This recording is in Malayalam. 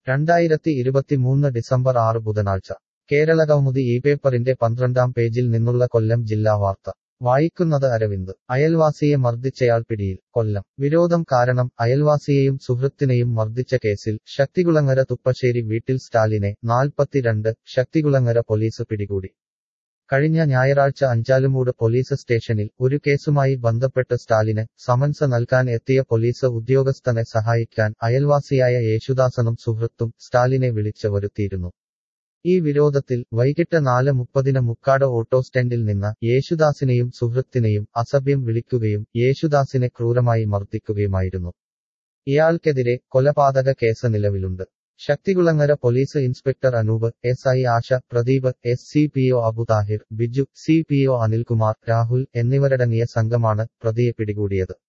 രണ്ടായിരത്തി ഇരുപത്തിമൂന്ന് ഡിസംബർ ആറ് ബുധനാഴ്ച കേരള കൗമുദി ഈ പേപ്പറിന്റെ പന്ത്രണ്ടാം പേജിൽ നിന്നുള്ള കൊല്ലം ജില്ലാ വാർത്ത വായിക്കുന്നത് അരവിന്ദ് അയൽവാസിയെ മർദ്ദിച്ചയാൾ പിടിയിൽ കൊല്ലം വിരോധം കാരണം അയൽവാസിയെയും സുഹൃത്തിനെയും മർദ്ദിച്ച കേസിൽ ശക്തികുളങ്ങര തുപ്പശ്ശേരി വീട്ടിൽ സ്റ്റാലിനെ നാൽപ്പത്തിരണ്ട് ശക്തികുളങ്ങര പോലീസ് പിടികൂടി കഴിഞ്ഞ ഞായറാഴ്ച അഞ്ചാലുമൂട് പോലീസ് സ്റ്റേഷനിൽ ഒരു കേസുമായി ബന്ധപ്പെട്ട് സ്റ്റാലിന് സമൻസ് നൽകാൻ എത്തിയ പോലീസ് ഉദ്യോഗസ്ഥനെ സഹായിക്കാൻ അയൽവാസിയായ യേശുദാസനും സുഹൃത്തും സ്റ്റാലിനെ വിളിച്ച് വരുത്തിയിരുന്നു ഈ വിരോധത്തിൽ വൈകിട്ട് നാല് മുപ്പതിന് മുക്കാട് ഓട്ടോ സ്റ്റാൻഡിൽ നിന്ന് യേശുദാസിനെയും സുഹൃത്തിനെയും അസഭ്യം വിളിക്കുകയും യേശുദാസിനെ ക്രൂരമായി മർദ്ദിക്കുകയുമായിരുന്നു ഇയാൾക്കെതിരെ കൊലപാതക കേസ് നിലവിലുണ്ട് Sakthikulangara police inspector Anoop S I Asha Pradeep S C P O Abuthahir Biju C P O Anilkumar Rahul എന്നിവരടങ്ങിയ സംഘമാണ് പ്രതിയെ പിടികൂടിയത്